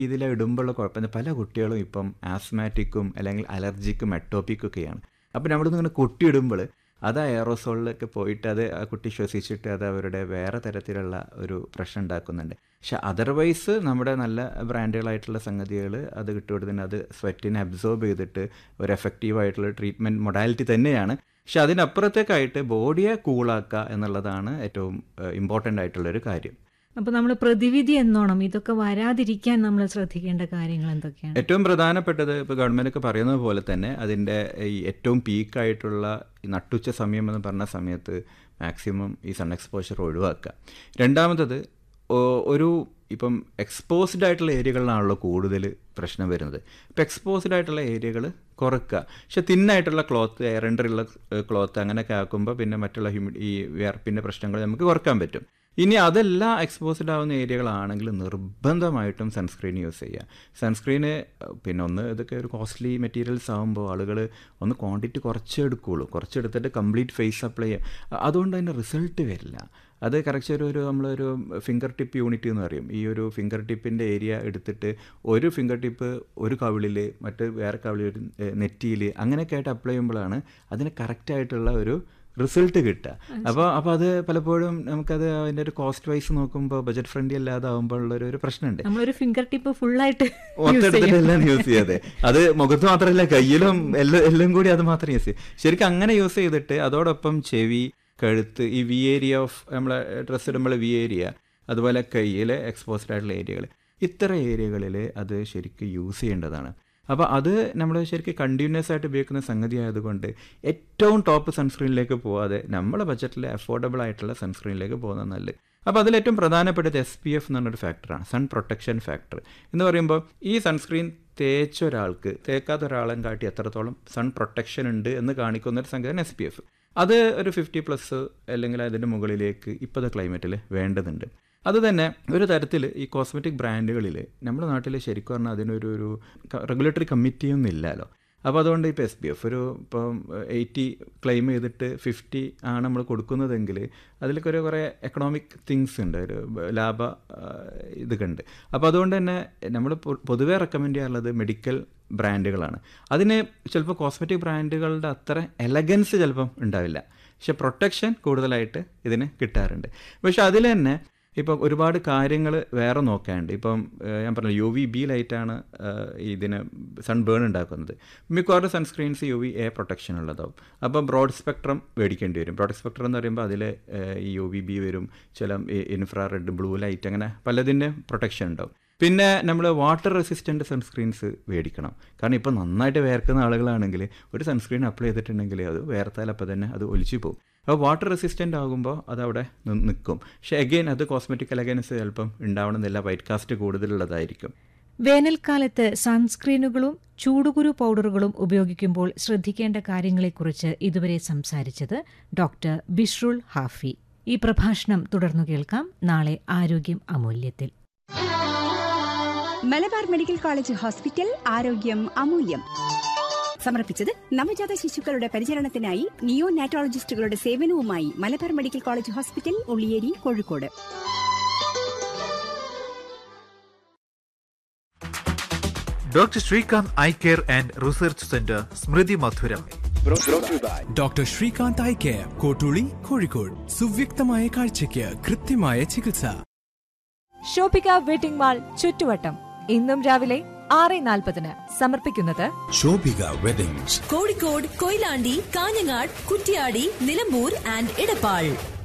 ഇതിൽ ഇടുമ്പോഴുള്ള കുഴപ്പം പല കുട്ടികളും ഇപ്പം ആസ്മാറ്റിക്കും അല്ലെങ്കിൽ അലർജിക്കും അറ്റോപ്പിക്കും ഒക്കെയാണ് അപ്പോൾ നമ്മളിത് ഇങ്ങനെ കൊട്ടിയിടുമ്പോൾ അത് എയറോസോളിലൊക്കെ പോയിട്ട് അത് ആ കുട്ടി ശ്വസിച്ചിട്ട് അത് അവരുടെ വേറെ തരത്തിലുള്ള ഒരു പ്രശ്നം ഉണ്ടാക്കുന്നുണ്ട് പക്ഷെ അതർവൈസ് നമ്മുടെ നല്ല ബ്രാൻഡുകളായിട്ടുള്ള സംഗതികൾ അത് കിട്ടുകൊടുത്തിന് അത് സ്വെറ്റിനെ അബ്സോർബ് ചെയ്തിട്ട് ഒരു എഫക്റ്റീവായിട്ടുള്ള ട്രീറ്റ്മെൻറ്റ് മൊഡാലിറ്റി തന്നെയാണ് പക്ഷെ അതിനപ്പുറത്തേക്കായിട്ട് ബോഡിയെ കൂളാക്കുക എന്നുള്ളതാണ് ഏറ്റവും ഇമ്പോർട്ടൻ്റ് ആയിട്ടുള്ളൊരു കാര്യം അപ്പോൾ നമ്മൾ പ്രതിവിധി എന്നോണം ഇതൊക്കെ വരാതിരിക്കാൻ നമ്മൾ ശ്രദ്ധിക്കേണ്ട കാര്യങ്ങൾ എന്തൊക്കെയാണ് ഏറ്റവും പ്രധാനപ്പെട്ടത് ഇപ്പോൾ ഗവൺമെൻറ് ഒക്കെ പറയുന്നത് പോലെ തന്നെ അതിൻ്റെ ഈ ഏറ്റവും പീക്കായിട്ടുള്ള ഈ നട്ടുച്ച സമയം എന്ന് പറഞ്ഞ സമയത്ത് മാക്സിമം ഈ സൺ എക്സ്പോഷർ ഒഴിവാക്കുക രണ്ടാമത്തത് ഓ- ഒരു ഇപ്പം എക്സ്പോസ്ഡ് ആയിട്ടുള്ള ഏരിയകളിലാണല്ലോ കൂടുതൽ പ്രശ്നം വരുന്നത് ഇപ്പം എക്സ്പോസ്ഡ് ആയിട്ടുള്ള ഏരിയകൾ കുറക്കുക പക്ഷെ തിന്നായിട്ടുള്ള ക്ലോത്ത് എയറണ്ടറുള്ള ക്ലോത്ത് അങ്ങനെയൊക്കെ ആക്കുമ്പോൾ പിന്നെ മറ്റുള്ള ഹ്യൂമിഡ് ഈ വിയർപ്പിൻ്റെ പ്രശ്നങ്ങൾ നമുക്ക് കുറക്കാൻ പറ്റും ഇനി അതെല്ലാം എക്സ്പോസ്ഡ് ആവുന്ന ഏരിയകളാണെങ്കിൽ നിർബന്ധമായിട്ടും സൺസ്ക്രീൻ യൂസ് ചെയ്യുക സൺസ്ക്രീന് പിന്നെ ഒന്ന് ഇതൊക്കെ ഒരു കോസ്റ്റ്ലി മെറ്റീരിയൽസ് ആകുമ്പോൾ ആളുകൾ ഒന്ന് ക്വാണ്ടിറ്റി കുറച്ചേ എടുക്കുകയുള്ളൂ കുറച്ചെടുത്തിട്ട് കംപ്ലീറ്റ് ഫേസ് അപ്ലൈ ചെയ്യുക അതുകൊണ്ട് അതിൻ്റെ റിസൾട്ട് വരില്ല അത് കറക്റ്റ് ഒരു ഒരു നമ്മളൊരു ഫിംഗർ ടിപ്പ് യൂണിറ്റ് എന്ന് പറയും ഈ ഒരു ഫിംഗർ ടിപ്പിൻ്റെ ഏരിയ എടുത്തിട്ട് ഒരു ഫിംഗർ ടിപ്പ് ഒരു കവിളിൽ മറ്റ് വേറെ കവിളിൽ നെറ്റിയിൽ അങ്ങനെയൊക്കെ ആയിട്ട് അപ്ലൈ ചെയ്യുമ്പോഴാണ് അതിന് കറക്റ്റായിട്ടുള്ള ഒരു റിസൾട്ട് കിട്ടുക അപ്പോൾ അപ്പോൾ അത് പലപ്പോഴും നമുക്കത് അതിൻ്റെ ഒരു കോസ്റ്റ് വൈസ് നോക്കുമ്പോൾ ബജറ്റ് ഫ്രണ്ട്ലി അല്ലാതെ ആകുമ്പോഴുള്ളൊരു ഒരു പ്രശ്നമുണ്ട് നമ്മളൊരു ഫിംഗർ ടിപ്പ് ഫുള്ളായിട്ട് മൊത്തത്തിലെല്ലാം യൂസ് ചെയ്യാതെ അത് മുഖത്ത് മാത്രമല്ല കയ്യിലും എല്ലാം എല്ലാം കൂടി അത് മാത്രം യൂസ് ചെയ്യും ശരിക്കും അങ്ങനെ യൂസ് ചെയ്തിട്ട് അതോടൊപ്പം ചെവി കഴുത്ത് ഈ വി ഏരിയ ഓഫ് നമ്മളെ ഡ്രസ്സ് ഇടുമ്പോൾ വി ഏരിയ അതുപോലെ കയ്യിലെ എക്സ്പോസ്ഡ് ആയിട്ടുള്ള ഏരിയകൾ ഇത്തരം ഏരിയകളിൽ അത് ശരിക്കും യൂസ് ചെയ്യേണ്ടതാണ് അപ്പോൾ അത് നമ്മൾ ശരിക്കും കണ്ടിന്യൂസ് ആയിട്ട് ഉപയോഗിക്കുന്ന സംഗതി ആയതുകൊണ്ട് ഏറ്റവും ടോപ്പ് സൺസ്ക്രീനിലേക്ക് പോവാതെ നമ്മളെ ബജറ്റിൽ അഫോർഡബിൾ ആയിട്ടുള്ള സൺസ്ക്രീനിലേക്ക് പോകുന്നത് നല്ലത് അപ്പോൾ അതിൽ ഏറ്റവും പ്രധാനപ്പെട്ടത് എസ് പി എഫ് എന്നൊരു ഫാക്ടറാണ് സൺ പ്രൊട്ടക്ഷൻ ഫാക്ടർ എന്ന് പറയുമ്പോൾ ഈ സൺസ്ക്രീൻ തേച്ച ഒരാൾക്ക് തേക്കാത്ത ഒരാളെ കാട്ടി എത്രത്തോളം സൺ പ്രൊട്ടക്ഷൻ ഉണ്ട് എന്ന് കാണിക്കുന്ന ഒരു സംഗതിയാണ് എസ് പി എഫ് അത് ഒരു ഫിഫ്റ്റി പ്ലസ് അല്ലെങ്കിൽ അതിൻ്റെ മുകളിലേക്ക് ഇപ്പോഴത്തെ ക്ലൈമറ്റിൽ വേണ്ടതുണ്ട് അത് തന്നെ ഒരു തരത്തിൽ ഈ കോസ്മെറ്റിക് ബ്രാൻഡുകളിൽ നമ്മുടെ നാട്ടിൽ ശരിക്കും പറഞ്ഞാൽ അതിനൊരു ഒരു റെഗുലേറ്ററി കമ്മിറ്റിയൊന്നും ഇല്ലല്ലോ അപ്പോൾ അതുകൊണ്ട് ഇപ്പോൾ എസ് ബി എഫ് ഒരു ഇപ്പം എയ്റ്റി ക്ലെയിം ചെയ്തിട്ട് ഫിഫ്റ്റി ആണ് നമ്മൾ കൊടുക്കുന്നതെങ്കിൽ അതിലൊക്കെ ഒരു കുറേ എക്കണോമിക് തിങ്സ് ഉണ്ട് ഒരു ലാഭ ആ, ഇതൊക്കെ ഉണ്ട് അപ്പോൾ അതുകൊണ്ട് തന്നെ നമ്മൾ പൊ- പൊതുവേ റെക്കമെൻഡ് ചെയ്യാറുള്ളത് മെഡിക്കൽ ബ്രാൻഡുകളാണ് അതിന് ചിലപ്പോൾ കോസ്മെറ്റിക് ബ്രാൻഡുകളുടെ അത്ര എലഗൻസ് ചിലപ്പം ഉണ്ടാവില്ല പക്ഷെ പ്രൊട്ടക്ഷൻ കൂടുതലായിട്ട് ഇതിന് കിട്ടാറുണ്ട് പക്ഷെ അതിൽ തന്നെ ഇപ്പം ഒരുപാട് കാര്യങ്ങൾ വേറെ നോക്കാനുണ്ട് ഇപ്പം ഏഹ്, ഞാൻ പറഞ്ഞു യു വി ബി ലൈറ്റാണ് ഏഹ്, ഇതിന് സൺ ബേൺ ഉണ്ടാക്കുന്നത് മിക്കവാറും sunscreens U V A protection ഉള്ളതാവും അപ്പോൾ ബ്രോഡ് സ്പെക്ട്രം മേടിക്കേണ്ടി വരും ബ്രോഡ് സ്പെക്ട്രം എന്ന് പറയുമ്പോൾ അതിൽ ഈ യു വി ബി വരും ചില ഇൻഫ്രാ റെഡ് ബ്ലൂ ലൈറ്റ് അങ്ങനെ പലതിൻ്റെ പ്രൊട്ടക്ഷൻ ഉണ്ടാവും പിന്നെ നമ്മൾ വാട്ടർ റെസിസ്റ്റൻ്റ് സൺസ്ക്രീൻസ് മേടിക്കണം കാരണം ഇപ്പോൾ നന്നായിട്ട് വേർക്കുന്ന ആളുകളാണെങ്കിൽ ഒരു സൺസ്ക്രീൻ അപ്ലൈ ചെയ്തിട്ടുണ്ടെങ്കിൽ അത് വേർത്താൽ അപ്പോൾ തന്നെ അത് ഒലിച്ചു പോകും അപ്പോൾ വാട്ടർ റെസിസ്റ്റൻ്റ് ആകുമ്പോൾ അതവിടെ നി- നിൽക്കും പക്ഷേ അഗെയിൻ അത് കോസ്മെറ്റിക് എലഗൻസ് ചിലപ്പം ഉണ്ടാവണമെന്നില്ല വൈറ്റ് കാസ്റ്റ് കൂടുതലുള്ളതായിരിക്കും വേനൽക്കാലത്ത് സൺസ്ക്രീനുകളും ചൂടുകുരു പൗഡറുകളും ഉപയോഗിക്കുമ്പോൾ ശ്രദ്ധിക്കേണ്ട കാര്യങ്ങളെക്കുറിച്ച് ഇതുവരെ സംസാരിച്ചത് ഡോക്ടർ ബിഷ്രുൾ ഹാഫി ഈ പ്രഭാഷണം തുടർന്നു കേൾക്കാം നാളെ ആരോഗ്യം അമൂല്യത്തിൽ മലബാർ മെഡിക്കൽ കോളേജ് ഹോസ്പിറ്റൽ ആരോഗ്യം അമൂല്യം സമർപ്പിച്ചത് നവജാത ശിശുക്കളുടെ പരിചരണത്തിനായി നിയോ നാറ്റോളജിസ്റ്റുകളുടെ സേവനവുമായി Malabar medical college hospital Ulliyeri Kozhikode doctor Srikanth eye care and research centre സ്മൃതി മധുരം doctor Srikanth eye care Kottooli Kozhikode സുവ്യക്തമായ കാഴ്ചയ്ക്ക് കൃത്യമായ ചികിത്സ ഷോപ്പിക വെഡിംഗ് മാൾ ചുറ്റുവട്ടം ഇന്നും രാവിലെ ആറ് നാൽപ്പതിന് സമർപ്പിക്കുന്നത് ശോഭിക വെഡിങ്സ് കോഴിക്കോട് കൊയിലാണ്ടി കാഞ്ഞങ്ങാട് കുറ്റ്യാടി നിലമ്പൂർ ആൻഡ് ഇടപ്പാൾ